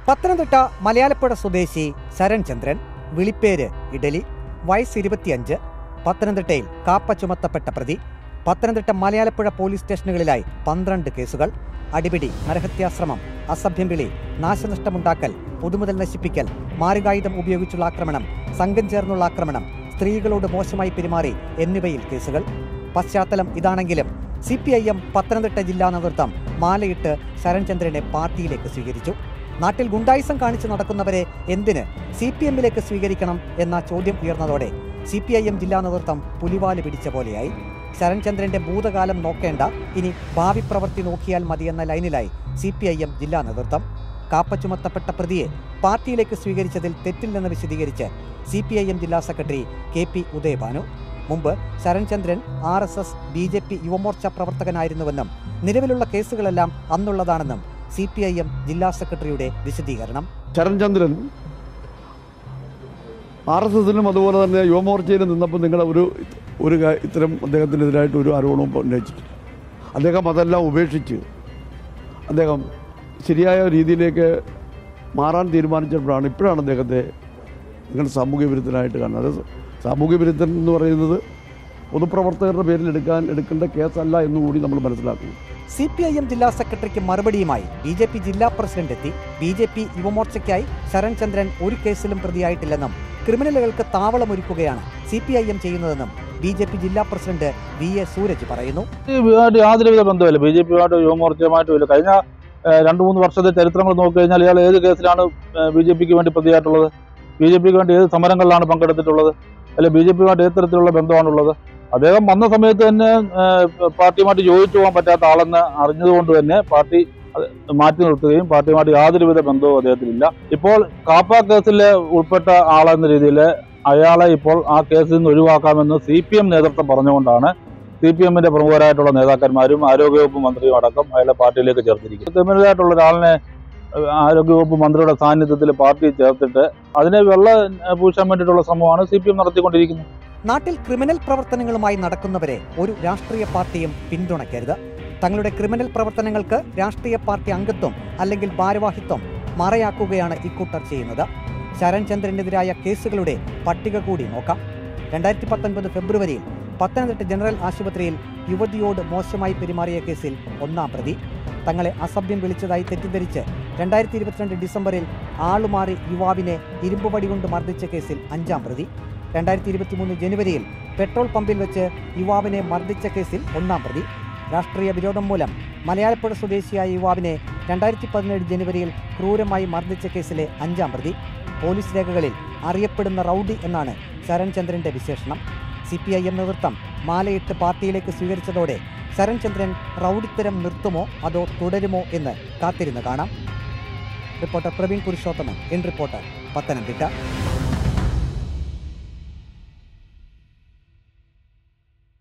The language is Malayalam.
പത്തനംതിട്ട മലയാലപ്പുഴ സ്വദേശി ശരൺ ചന്ദ്രൻ വിളിപ്പേര് ഇഡലി വയസ്സ് ഇരുപത്തിയഞ്ച് പത്തനംതിട്ടയിൽ കാപ്പ ചുമത്തപ്പെട്ട പ്രതി പത്തനംതിട്ട മലയാലപ്പുഴ പോലീസ് സ്റ്റേഷനുകളിലായി പന്ത്രണ്ട് കേസുകൾ അടിപിടി നരഹത്യാശ്രമം അസഭ്യം വിളി നാശനഷ്ടമുണ്ടാക്കൽ പൊതുമുതൽ നശിപ്പിക്കൽ മാരകായുധം ഉപയോഗിച്ചുള്ള ആക്രമണം സംഘം ചേർന്നുള്ള ആക്രമണം സ്ത്രീകളോട് മോശമായി പെരുമാറി എന്നിവയിൽ കേസുകൾ പശ്ചാത്തലം ഇതാണെങ്കിലും C P I M Pathanamthitta ജില്ലാ നേതൃത്വം മാലയിട്ട് ശരൺചന്ദ്രനെ പാർട്ടിയിലേക്ക് സ്വീകരിച്ചു നാട്ടിൽ ഗുണ്ടായിസം കാണിച്ച് നടക്കുന്നവരെ എന്തിന് സി പി എമ്മിലേക്ക് സ്വീകരിക്കണം എന്ന ചോദ്യം ഉയർന്നതോടെ സി പി ഐ എം ജില്ലാ നേതൃത്വം പുലിവാല് പിടിച്ച പോലെയായി ശരൺചന്ദ്രന്റെ ഭൂതകാലം നോക്കേണ്ട ഇനി ഭാവി പ്രവൃത്തി നോക്കിയാൽ മതിയെന്ന ലൈനിലായി സി പി ഐ എം ജില്ലാ നേതൃത്വം കാപ്പ ചുമത്തപ്പെട്ട പ്രതിയെ പാർട്ടിയിലേക്ക് സ്വീകരിച്ചതിൽ തെറ്റില്ലെന്ന് വിശദീകരിച്ച് സി പി ഐ എം ജില്ലാ സെക്രട്ടറി കെ പി ഉദയഭാനു മുമ്പ് Saranchandran R S S B J P Yuvamorcha പ്രവർത്തകനായിരുന്നുവെന്നും നിലവിലുള്ള കേസുകളെല്ലാം അന്നുള്ളതാണെന്നും സി പി ഐ എം ജില്ലാ സെക്രട്ടറിയുടെ വിശദീകരണം ചരൺചന്ദ്രൻ ആർ എസ് എസിനും അതുപോലെ തന്നെ യുവമോർച്ചയിലും നിന്നപ്പോൾ നിങ്ങൾ ഒരു ഒരു കാ- ഇത്തരം അദ്ദേഹത്തിനെതിരായിട്ട് ഒരു ആരോപണവും ഉന്നയിച്ചിട്ടില്ല അദ്ദേഹം അതെല്ലാം ഉപേക്ഷിച്ച് അദ്ദേഹം ശരിയായ രീതിയിലേക്ക് മാറാൻ തീരുമാനിച്ചപ്പോഴാണ് ഇപ്പോഴാണ് അദ്ദേഹത്തെ നിങ്ങൾ സാമൂഹ്യ വിരുദ്ധനായിട്ട് കാണുന്നത് അത് സാമൂഹ്യ വിരുദ്ധൻ എന്ന് പറയുന്നത് പൊതുപ്രവർത്തകരുടെ പേരിൽ എടുക്കാൻ എടുക്കേണ്ട കേസല്ല എന്നുകൂടി നമ്മൾ മനസ്സിലാക്കുന്നു സി പി ഐ എം ജില്ലാ സെക്രട്ടറിക്ക് മറുപടിയുമായി ബി ജെ പി ജില്ലാ പ്രസിഡന്റ് എത്തി ബി ജെ പി യുവമോർച്ചയ്ക്കായി ശരൺചന്ദ്രൻ ഒരു കേസിലും പ്രതിയായിട്ടില്ലെന്നും ക്രിമിനലുകൾക്ക് താവളമൊരുക്കുകയാണ് സി പി ഐ എം ചെയ്യുന്നതെന്നും ബി ജെ പി ജില്ലാ പ്രസിഡന്റ് വി എ സൂരജ് പറയുന്നു ഇതുമായിട്ട് യാതൊരുവിധ ബന്ധമില്ല ബി ജെ പിയുമായിട്ട് യുവമോർച്ചയുമായിട്ടും ഇല്ല കഴിഞ്ഞ ഏഹ്, രണ്ട് മൂന്ന് വർഷത്തെ ചരിത്രങ്ങൾ നോക്കിക്കഴിഞ്ഞാൽ ഇയാൾ ഏത് കേസിലാണ് ബി ജെ പിക്ക് വേണ്ടി പ്രതിയായിട്ടുള്ളത് ബി ജെ പിക്ക് വേണ്ടി ഏത് സമരങ്ങളിലാണ് പങ്കെടുത്തിട്ടുള്ളത് അല്ലെ ബി ജെ പിയുമായിട്ട് ഏത് തരത്തിലുള്ള ബന്ധമാണുള്ളത് അദ്ദേഹം വന്ന സമയത്ത് തന്നെ ഏഹ്, പാർട്ടിയുമായിട്ട് യോജിച്ചു പോകാൻ പറ്റാത്ത ആളെന്ന് അറിഞ്ഞതുകൊണ്ട് തന്നെ പാർട്ടി അത് മാറ്റി നിർത്തുകയും പാർട്ടിയുമായിട്ട് യാതൊരുവിധ ബന്ധവും അദ്ദേഹത്തിനില്ല ഇപ്പോൾ കാപ്പ കേസിൽ ഉൾപ്പെട്ട ആളെന്ന രീതിയിൽ അയാളെ ഇപ്പോൾ ആ കേസിൽ നിന്ന് ഒഴിവാക്കാമെന്ന് സി പി എം നേതൃത്വം പറഞ്ഞുകൊണ്ടാണ് സി പി എമ്മിന്റെ പ്രമുഖരായിട്ടുള്ള നേതാക്കന്മാരും ആരോഗ്യവകുപ്പ് മന്ത്രിയും അടക്കം അയാളെ പാർട്ടിയിലേക്ക് ചേർത്തിരിക്കുന്നു ക്രിമിനലായിട്ടുള്ള ഒരാളിനെ ഏഹ്, ആരോഗ്യവകുപ്പ് മന്ത്രിയുടെ സാന്നിധ്യത്തിൽ പാർട്ടി ചേർത്തിട്ട് അതിനെ വെള്ള ഏഹ്, പൂശാൻ വേണ്ടിയിട്ടുള്ള ശ്രമമാണ് സി പി എം നടത്തിക്കൊണ്ടിരിക്കുന്നത് നാട്ടിൽ ക്രിമിനൽ പ്രവർത്തനങ്ങളുമായി നടക്കുന്നവരെ ഒരു രാഷ്ട്രീയ പാർട്ടിയും പിന്തുണയ്ക്കരുത് തങ്ങളുടെ ക്രിമിനൽ പ്രവർത്തനങ്ങൾക്ക് രാഷ്ട്രീയ പാർട്ടി അംഗത്വം അല്ലെങ്കിൽ ഭാരവാഹിത്വം മറയാക്കുകയാണ് ഇക്കൂട്ടർ ചെയ്യുന്നത് ശരൺചന്ദ്രനെതിരായ കേസുകളുടെ പട്ടിക കൂടി നോക്കാം രണ്ടായിരത്തി പത്തൊൻപത് ഫെബ്രുവരിയിൽ പത്തനംതിട്ട ജനറൽ ആശുപത്രിയിൽ യുവതിയോട് മോശമായി പെരുമാറിയ കേസിൽ ഒന്നാം പ്രതി തങ്ങളെ അസഭ്യം വിളിച്ചതായി തെറ്റിദ്ധരിച്ച് രണ്ടായിരത്തി ഇരുപത്തിരണ്ട് ഡിസംബറിൽ ആളുമാറി യുവാവിനെ ഇരുമ്പുപടി കൊണ്ട് മർദ്ദിച്ച കേസിൽ അഞ്ചാം പ്രതി രണ്ടായിരത്തി ഇരുപത്തിമൂന്ന് ജനുവരിയിൽ പെട്രോൾ പമ്പിൽ വെച്ച് യുവാവിനെ മർദ്ദിച്ച കേസിൽ ഒന്നാം പ്രതി രാഷ്ട്രീയ വിരോധം മൂലം മലയാളപ്പുഴ സ്വദേശിയായ യുവാവിനെ രണ്ടായിരത്തി പതിനേഴ് ജനുവരിയിൽ ക്രൂരമായി മർദ്ദിച്ച കേസിലെ അഞ്ചാം പ്രതി പോലീസ് രേഖകളിൽ അറിയപ്പെടുന്ന റൌഡി എന്നാണ് ശരൺചന്ദ്രന്റെ വിശേഷണം സി പി ഐ എം നേതൃത്വം മാലയിട്ട് പാർട്ടിയിലേക്ക് സ്വീകരിച്ചതോടെ ശരൺചന്ദ്രൻ റൌഡിത്തരം നിർത്തുമോ അതോ തുടരുമോ എന്ന് കാത്തിരുന്ന് കാണാം reporter Praveen Purushothaman in reporter Pathanamthitta